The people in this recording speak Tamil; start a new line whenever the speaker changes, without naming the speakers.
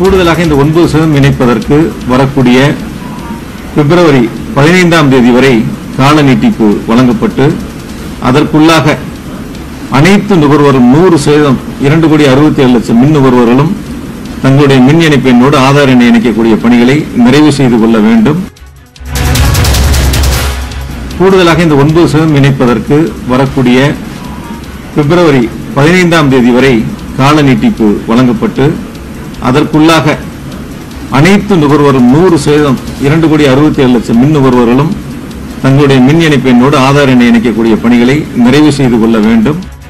கூடுதலாக இந்த ஒன்பது சதவீதம் இணைப்பதற்கு வரக்கூடிய பிப்ரவரி பதினைந்தாம் தேதி வரை கால நீட்டிப்பு வழங்கப்பட்டு அதற்குள்ளாக அனைத்து நுகர்வோரும் நூறு சதவீதம் இரண்டு கோடி அறுபத்தி ஏழு லட்சம் மின் நுகர்வோர்களும் தங்களுடைய மின் இணைப்பு எண்ணோடு ஆதார் எண்ணை இணைக்கக்கூடிய பணிகளை நிறைவு செய்து கொள்ள வேண்டும் கூடுதலாக இந்த ஒன்பது சதவீதம் இணைப்பதற்கு வரக்கூடிய பிப்ரவரி பதினைந்தாம் தேதி வரை கால நீட்டிப்பு வழங்கப்பட்டு அதற்குள்ளாக அனைத்து நுகர்வோரும் நூறு சதவீதம் இரண்டு கோடி அறுபத்தி ஏழு லட்சம் மின் நுகர்வோர்களும் தங்களுடைய மின் இணைப்பு எண்ணோடு ஆதார் எண்ணை இணைக்கக்கூடிய பணிகளை நிறைவு செய்து கொள்ள வேண்டும்